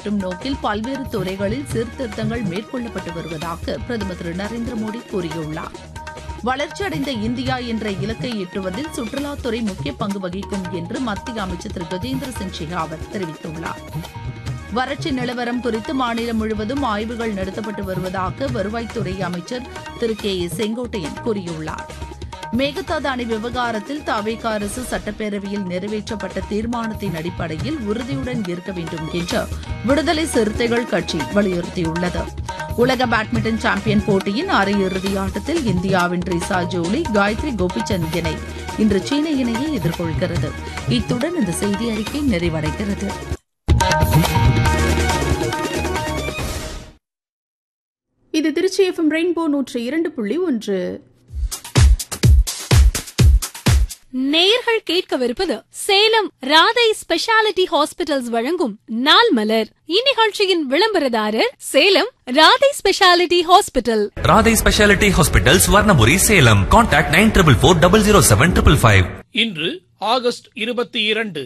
காட்டும் நோக்கில் பல்வேறு துறைகளில் சீர்திருத்தங்கள் மேற்கொள்ளப்பட்டு வருவதாக பிரதமர் திரு நரேந்திர மோடி கூறியுள்ளார் வளர்ச்சியடைந்த இந்தியா என்ற இலக்கை எட்டுவதில் சுற்றுலாத்துறை முக்கிய பங்கு வகிக்கும் என்று மத்திய அமைச்சர் திரு கஜேந்திர சிங் ஷெகாவத் தெரிவித்துள்ளார் வறட்சி நிலவரம் குறித்து மாநிலம் முழுவதும் ஆய்வுகள் நடத்தப்பட்டு வருவதாக வருவாய்த்துறை அமைச்சர் திரு கே ஏ செங்கோட்டையன் கூறியுள்ளார் மேகதாது அணை விவகாரத்தில் தவேக அரசு சட்டப்பேரவையில் நிறைவேற்றப்பட்ட தீர்மானத்தின் அடிப்படையில் உறுதியுடன் இருக்க வேண்டும் என்று விடுதலை சிறுத்தைகள் கட்சி வலியுறுத்தியுள்ளது உலக பேட்மிண்டன் சாம்பியன் போட்டியின் அரையிறுதி ஆட்டத்தில் இந்தியாவின் ரிசா ஜோலி காயத்ரி கோபிச்சந்த் இணை இன்று சீன இணையை எதிர்கொள்கிறது இத்துடன் இந்த செய்தி அறிக்கை நிறைவடைகிறது இது திருச்சி எஃப்எம் ரெயின்போ நூற்று இரண்டு புள்ளி ஒன்று நேயர்கள் கேட்கவிருப்பது சேலம் ராதை ஸ்பெஷாலிட்டி ஹாஸ்பிட்டல்ஸ் வழங்கும் நாள் மலர் இந்நிகழ்ச்சியின் விளம்பரதாரர் Salem Radhai specialty hospital Radhai specialty hospital Swarnapuri Salem contact nine triple four double zero seven triple five இன்று ஆகஸ்ட் இருபத்தி இரண்டு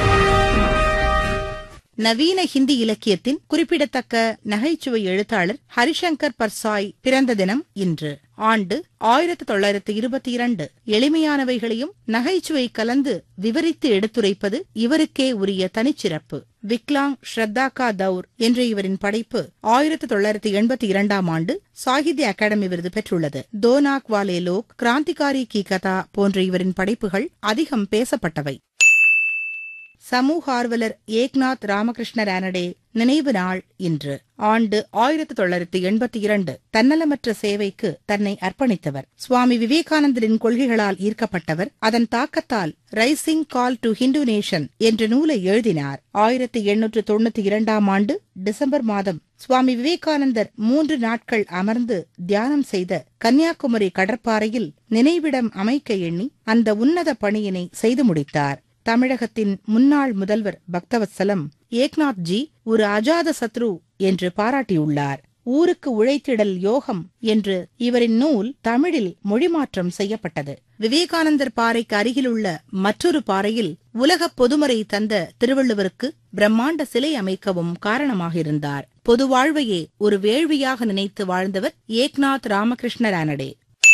நவீன ஹிந்தி இலக்கியத்தின் குறிப்பிடத்தக்க நகைச்சுவை எழுத்தாளர் ஹரிசங்கர் பர்சாய் பிறந்த தினம் இன்று ஆண்டு ஆயிரத்தி தொள்ளாயிரத்து இருபத்தி இரண்டு எளிமையானவைகளையும் நகைச்சுவை கலந்து விவரித்து எடுத்துரைப்பது இவருக்கே உரிய தனிச்சிறப்பு விக்லாங் ஸ்ரத்தாகா தௌர் என்ற இவரின் படைப்பு ஆயிரத்தி தொள்ளாயிரத்தி எண்பத்தி இரண்டாம் ஆண்டு சாகித்ய அகாடமி விருது பெற்றுள்ளது தோனாக் வாலே லோக் கிராந்திகாரி கி கதா போன்ற இவரின் படைப்புகள் அதிகம் பேசப்பட்டவை சமூக ஆர்வலர் ஏக்நாத் ராமகிருஷ்ண ரானடே நினைவு நாள் இன்று ஆண்டு ஆயிரத்தி தொள்ளாயிரத்தி எண்பத்தி இரண்டு தன்னலமற்ற சேவைக்கு தன்னை அர்ப்பணித்தவர் சுவாமி விவேகானந்தரின் கொள்கைகளால் ஈர்க்கப்பட்டவர் அதன் தாக்கத்தால் rising call to Hindu nation என்ற நூலை எழுதினார் ஆயிரத்தி எண்ணூற்று தொண்ணூத்தி இரண்டாம் ஆண்டு டிசம்பர் மாதம் சுவாமி விவேகானந்தர் மூன்று நாட்கள் அமர்ந்து தியானம் செய்த கன்னியாகுமரி கடற்பாறையில் நினைவிடம் அமைக்க எண்ணி அந்த உன்னத பணியினை செய்து முடித்தார் தமிழகத்தின் முன்னாள் முதல்வர் பக்தவத்சலம் ஏக்நாத் ஜி ஒரு அஜாத சத்ரு என்று பாராட்டியுள்ளார் ஊருக்கு உழைத்திடல் யோகம் என்று இவரின் நூல் தமிழில் மொழிமாற்றம் செய்யப்பட்டது விவேகானந்தர் பாறைக்கு அருகிலுள்ள மற்றொரு பாறையில் உலக பொதுமறை தந்த திருவள்ளுவருக்கு பிரம்மாண்ட சிலை அமைக்கவும் காரணமாக இருந்தார் பொது வாழ்வையே ஒரு வேள்வியாக நினைத்து வாழ்ந்தவர் ஏக்நாத் ராமகிருஷ்ண ரானடே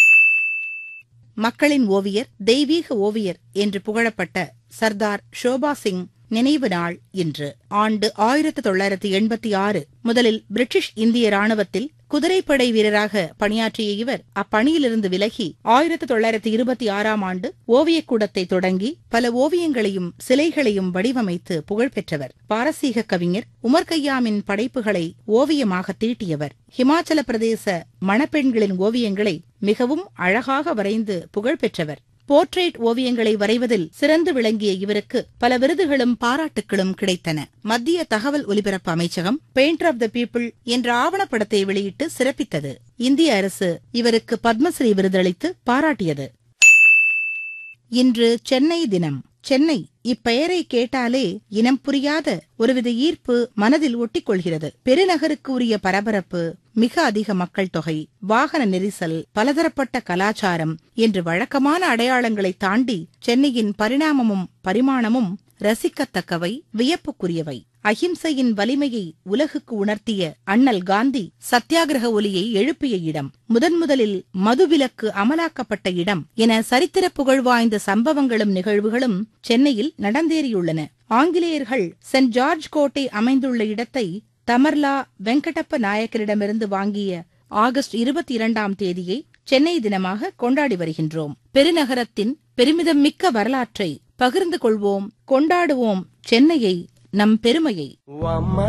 மக்களின் ஓவியர் தெய்வீக ஓவியர் என்று புகழப்பட்ட சர்தார் ஷோபா சிங் நினைவு நாள் இன்று ஆண்டு ஆயிரத்தி தொள்ளாயிரத்தி எண்பத்தி ஆறு முதலில் பிரிட்டிஷ் இந்திய ராணுவத்தில் குதிரைப்படை வீரராக பணியாற்றிய இவர் அப்பணியிலிருந்து விலகி ஆயிரத்தி தொள்ளாயிரத்தி இருபத்தி ஆறாம் ஆண்டு ஓவியக்கூடத்தை தொடங்கி பல ஓவியங்களையும் சிலைகளையும் வடிவமைத்து புகழ்பெற்றவர் பாரசீக கவிஞர் உமர் கய்யாமின் படைப்புகளை ஓவியமாக தீட்டியவர் ஹிமாச்சல பிரதேச மணப்பெண்களின் ஓவியங்களை மிகவும் அழகாக வரைந்து புகழ்பெற்றவர் போர்ட்ரேட் ஓவியங்களை வரைவதில் சிறந்து விளங்கிய இவருக்கு பல விருதுகளும் பாராட்டுகளும் கிடைத்தன மத்திய தகவல் ஒலிபரப்பு அமைச்சகம் பெயிண்டர் ஆஃப் த பீப்புள் என்ற ஆவணப்படத்தை வெளியிட்டு சிறப்பித்தது இந்திய அரசு இவருக்கு பத்மஸ்ரீ விருதளித்து பாராட்டியது இன்று சென்னை தினம் சென்னை இப்பெயரை கேட்டாலே இனம் புரியாத ஒருவித ஈர்ப்பு மனதில் ஒட்டிக்கொள்கிறது பெருநகருக்கு உரிய பரபரப்பு மிக அதிக மக்கள் தொகை வாகன நெரிசல் பலதரப்பட்ட கலாச்சாரம் என்று வழக்கமான அடையாளங்களை தாண்டி சென்னையின் பரிணாமமும் பரிமாணமும் ரசிக்கத்தக்கவை வியப்புக்குரியவை அஹிம்சையின் வலிமையை உலகுக்கு உணர்த்திய அண்ணல் காந்தி சத்தியாகிரக ஒலியை எழுப்பிய இடம் முதன் முதலில் மதுவிலக்கு அமலாக்கப்பட்ட இடம் என சரித்திர புகழ் வாய்ந்த சம்பவங்களும் நிகழ்வுகளும் சென்னையில் நடந்தேறியுள்ளன ஆங்கிலேயர்கள் சென்ட் ஜார்ஜ் கோட்டை அமைந்துள்ள இடத்தை தமர்லா வெங்கடப்ப நாயக்கரிடமிருந்து வாங்கிய ஆகஸ்ட் இருபத்தி இரண்டாம் தேதியை சென்னை தினமாக கொண்டாடி வருகின்றோம் பெருநகரத்தின் பெருமிதம் மிக்க வரலாற்றை பகிர்ந்து கொள்வோம் கொண்டாடுவோம் சென்னையை நம் பெருமையை